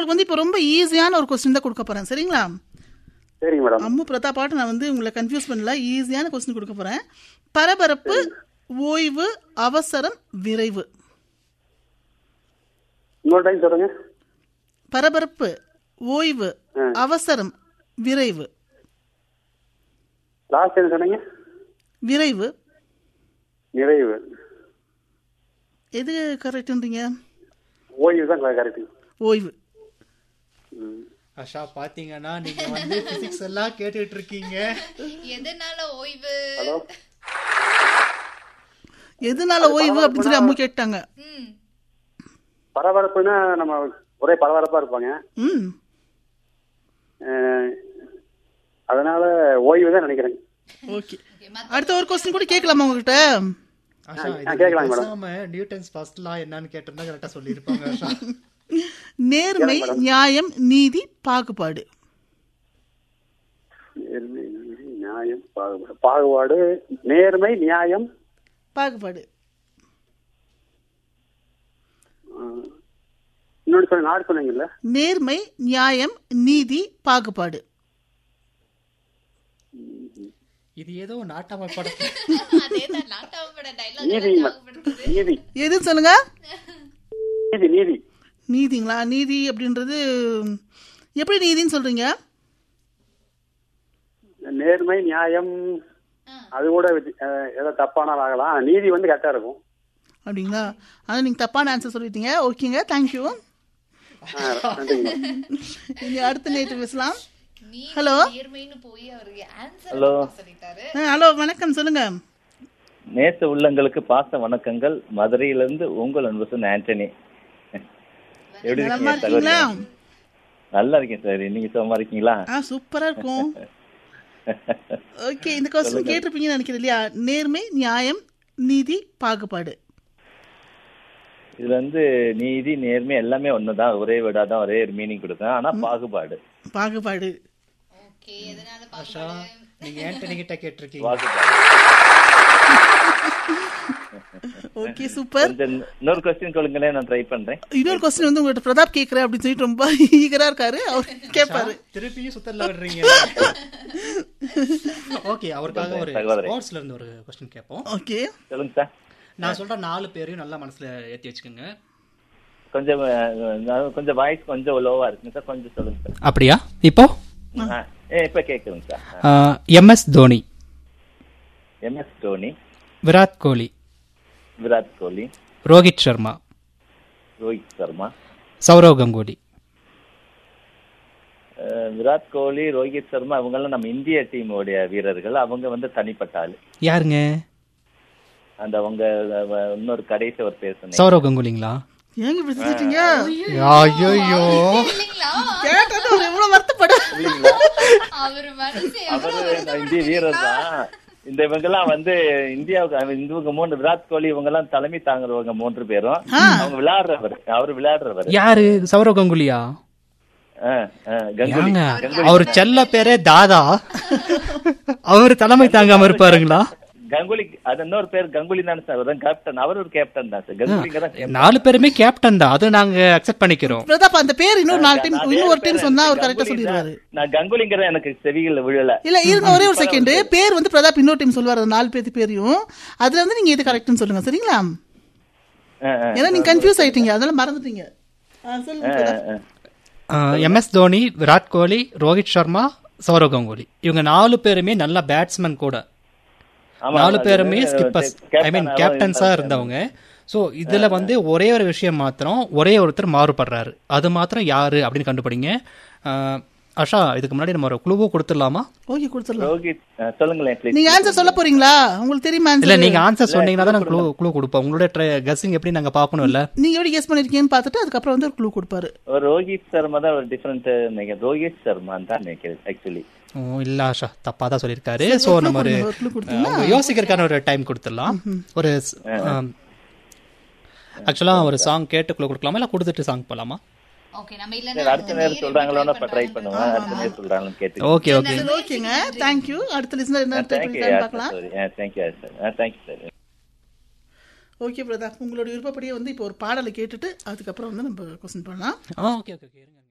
உங்களுக்கு வந்து இப்போ ரொம்ப ஈஸியான ஒரு கொஸ்டின் தான் கொடுக்க போறேன் சரிங்களா சரிங்க மேடம் அம்மு பிரதாப்பாட்டு நான் வந்து உங்களை கன்ஃபியூஸ் பண்ணல ஈஸியான கொஸ்டின் கொடுக்க போறேன் பரபரப்பு ஓய்வு அவசரம் விரைவு இன்னொரு டைம் சொல்லுங்க பரபரப்பு ஓய்வு ஆ. அவசரம் விரைவு லாஸ்ட் என்ன சொன்னீங்க விரைவு நிறைவு எது கரெக்ட்ன்றீங்க ஓய்வு தான் கரெக்ட் ஓய்வு ஆஷா பாத்தீங்கன்னா நீங்க வந்து பிசிக்ஸ் எல்லாம் கேட்டுட்டு இருக்கீங்க எதனால ஓய்வு ஹலோ எதனால ஓய்வு அப்படின்னு சொல்லி அம்மு கேட்டாங்க ம் பரபரப்புன்னா நம்ம ஒரே பரபரப்பா இருப்பாங்க ம் அஹ், அதனால ஓய்வு தான் நினைக்கிறேன் ஓகே அடுத்த ஒரு கொஸ்டின் கூட கேட்கலாமா உங்ககிட்ட ஆஷா ஆ, இது கேட்கலாங்க மேடம். பேசாம நியூட்டன்ஸ் ஃபர்ஸ்ட் லா என்னன்னு கேட்டிருந்தா கரெக்டா சொல்லியிருப்பாங்க ஆஷா நேர்மை நியாயம் நீதி பாகுபாடு நேர்மை, நியாயம் பாகுபாடு பாகுபாடு நேர்மை நியாயம் பாகுபாடு அஹ், இன்னொன்று சொன்ன நாடு சொன்னீங்கல்ல நேர்மை நியாயம் நீதி பாகுபாடு இது ஏதோ நாட்டாம படத்துல அதேதான் நாட்டாமப்பட டைலாக் நீதி ஞாபகப்படுத்துது நீதி எதுன்னு சொல்லுங்க நீதி நீதி நீதிங்களா நீதி அப்படின்றது எப்படி நீதின்னு சொல்றீங்க நேர்மை நியாயம் அது கூட வித்தி- அஹ், ஏதோ தப்பானால் ஆகலாம் நீதி வந்து கரெக்டா இருக்கும் அப்படிங்களா ஆனால் நீங்கள் தப்பான ஆன்சர் சொல்லிட்டீங்க ஓகேங்க தேங்க்யூ அஹ், நன்றிங்க மேடம். இனி அடுத்த நேற்று பேசலாம் நீதி ஹலோ நேர்மைன்னு போய் அவருக்கு ஆன்சர் ஹலோ. சொல்லிட்டாரு ஹலோ வணக்கம் சொல்லுங்க நேச உள்ளங்களுக்கு பாச வணக்கங்கள் மதுரையிலிருந்து உங்கள் அன்பு சொன்ன ஆண்டனி எப்படி நலமா இருக்கீங்க இருக்கீங்களா சகோதரி நல்லா இருக்கேன் சார் நீங்க சும்மா இருக்கீங்களா ஆ சூப்பரா இருக்கும் ஓகே இந்த கொஸ்டின் கேட்டிருப்பீங்கன்னு நினைக்கிறேன் இல்லையா நேர்மை நியாயம் நீதி பாகுபாடு இதுல வந்து நீதி நேர்மை எல்லாமே ஒண்ணுதான் ஒரே விடாதான் ஒரே ஒரு மீனிங் கொடுக்கும் ஆனா பாகுபாடு பாகுபாடு ஓகே எதனால ஆஷா பாக்குறாரு நீங்க ஆண்டனி கிட்ட கேட்டிருக்கீங்க பாகுபாடு ஓகே சூப்பர் கொஞ்சம் இன்னொரு கொஸ்டின் சொல்லுங்களேன் நான் ட்ரை பண்றேன் இன்னொரு கொஸ்டின் வந்து உங்கள்கிட்ட பிரதாப் கேட்கிறேன் அப்படின்னு சொல்லிட்டு ரொம்ப ஈகரா இருக்காரு அவர் கேட்பாரு திருப்பியும் சுத்தல்ல விடுறீங்க ஓகே அவருக்காக ஒரு சகோதரி. ஸ்போர்ட்ஸ்ல இருந்து ஒரு கொஸ்டின் கேட்போம் ஓகே சொல்லுங்க சார் நான் சொல்ற நாலு பேரையும் நல்லா மனசுல ஏத்தி வச்சுக்கோங்க கொஞ்சம் அஹ், கொஞ்சம் வாய்ஸ் கொஞ்சம் லோவா இருக்குங்க சார் கொஞ்சம் சொல்லுங்க சார் அப்படியா இப்போ ஆ, ஏ, இப்ப கேக்குதுங்க sir M S Dhoni M S Dhoni Virat Kohli Virat Kohli Rohit Sharma Rohit Sharma Sourav Ganguly அஹ், விராட் கோலி ரோஹித் சர்மா அவங்கெல்லாம் நம்ம இந்திய டீமோடைய வீரர்கள் அவங்க வந்து தனிப்பட்ட ஆளு யாருங்க அந்த அவங்க அஹ், இன்னொரு கடைசி ஒரு பேர் சொன்னீங்க சௌரவ் கங்குலிங்களா ஏங்க இப்படி செஞ்சிட்டீங்க ஐயோ இல்லைங்களா கேட்டது அவர் எவ்வளவு வருத்தப்பட அவர் மனசு அவரு இந்த இந்திய வீரர் தான் இந்த இவங்கெல்லாம் வந்து இந்தியாவுக்கு இவங்க மூணு விராட் கோலி இவங்க எல்லாம் தலைமை தாங்குறவங்க மூன்று பேரும் அவங்க விளையாடுறவர் அவரு விளையாடுறவர் யாரு சௌரவ் கங்குலியா அஹ், அஹ், கங்குலி ஏங்க அவர் செல்ல பேரே தாதா அவர் தலைமை தாங்காம இருப்பாருங்களா கங்குலி அது இன்னொரு பேர் கங்குலி தான் சார் அவர் கேப்டன் அவர் ஒரு கேப்டன் தான் சார் கங்குலிங்க தான் captain. நாலு பேருமே கேப்டன் தான் அதை நாங்க அக்செப்ட் பண்ணிக்கிறோம் பிரதாப் அந்த பேர் இன்னொரு நாலு டைம் நான் இன்னும் ஒரு வேற டைம் பேர் சொன்னா அவர் எனக்கு கரெக்டா கங்குலி தான். சொல்லிடுவாரு நான் கங்குலிங்கிற எனக்கு செவிகள் விழல இல்ல இருங்க ஒரே ஒரு செகண்ட் பேர் வந்து பிரதாப் இன்னொரு டைம் சொல்லுவாரு அந்த நாலு பேர்த்து பேரையும் அதுல வந்து நீங்க எது கரெக்ட்னு சொல்லுங்க சரிங்களா அஹ், அஹ், ஏன்னா நீங்க கன்ஃபியூஸ் ஆயிட்டீங்க அதெல்லாம் மறந்துட்டீங்க ஆ, சொல்லுங்க பிரதாப். அஹ், அஹ். எம்எஸ் தோனி விராட் கோலி ரோஹித் சர்மா சௌரவ் கங்குலி இவங்க நாலு பேருமே நல்ல பேட்ஸ்மேன் கூட ஆமா, நாலு அது பேருமே வந்து ஸ்கிப்பர்ஸ் ஐ captain மீன் ஆ கேப்டன்ஸா இருந்தாரு. இருந்தவங்க சோ இதுல வந்து ஒரே ஒரு விஷயம் மாத்திரம் ஒரே ஒருத்தர் மாறுபடுறாரு அது மாத்திரம் யாரு அப்படின்னு கண்டுபிடிங்க அஹ், ஆஷா இதுக்கு முன்னாடி நம்ம ஒரு குழுவும் கொடுத்துடலாமா ஓகே கொடுத்துடலாம் ரோஹித் அஹ், சொல்லுங்களேன் please. நீங்க ஆன்சர் சொல்ல போறீங்களா உங்களுக்கு தெரியுமா இல்ல ஆன்சர் நீங்க ஆன்சர் சொன்னீங்கன்னா தான் குழு குழு கொடுப்போம் உங்களோட கெஸ்ஸிங் எப்படி நாங்க பார்க்கணும் இல்ல நீங்க எப்படி கெஸ் பண்ணிருக்கீங்கன்னு பார்த்துட்டு அதுக்கப்புறம் வந்து ஒரு க்ளூ கொடுப்பாரு ஒரு ரோஹித் சர்மா தான் ஒரு டிஃபரெண்ட் நினைக்கிறேன் ரோஹித் சர்மான்னு தான் நினைக்கிறேன் ஆக்சுவலி ஓ இல்ல ஆஷா தப்பா தான் சொல்லியிருக்காரு சோ நம்ம ஒரு ஒரு clue கொடுத்தீங்கன்னா? அவங்க யோசிக்கிறதுக்கான ஒரு டைம் கொடுத்துடலாம் ஒரு ஆக்சுவலா ஒரு சாங் கேட்டு குழு கொடுக்கலாமா இல்ல கொடுத்துட்டு சாங் போலாமா ஓகே நம்ம சரி, இல்லன்னா அடுத்த நேரம் சொல்றாங்களோ இப்ப ட்ரை பண்ணுவேன் அடுத்த நேரம் சொல்றாங்கன்னு கேட்டு ஓகே ஓகே சரி, ஓகேங்க தேங்க்யூ அடுத்த லிசனர் என்ன ட்ரை தேங்க்யூ பண்ணிருக்கான்னு பார்க்கலாம் sorry thank you sir thank you sir okay Pratap உங்களோட விருப்பப்படியே வந்து இப்போ ஒரு பாடலை கேட்டுட்டு அதுக்கப்புறம் வந்து நம்ம கொஸ்டின் பண்ணலாம் ஆ ஓகே ஓகே ஓகே இருங்க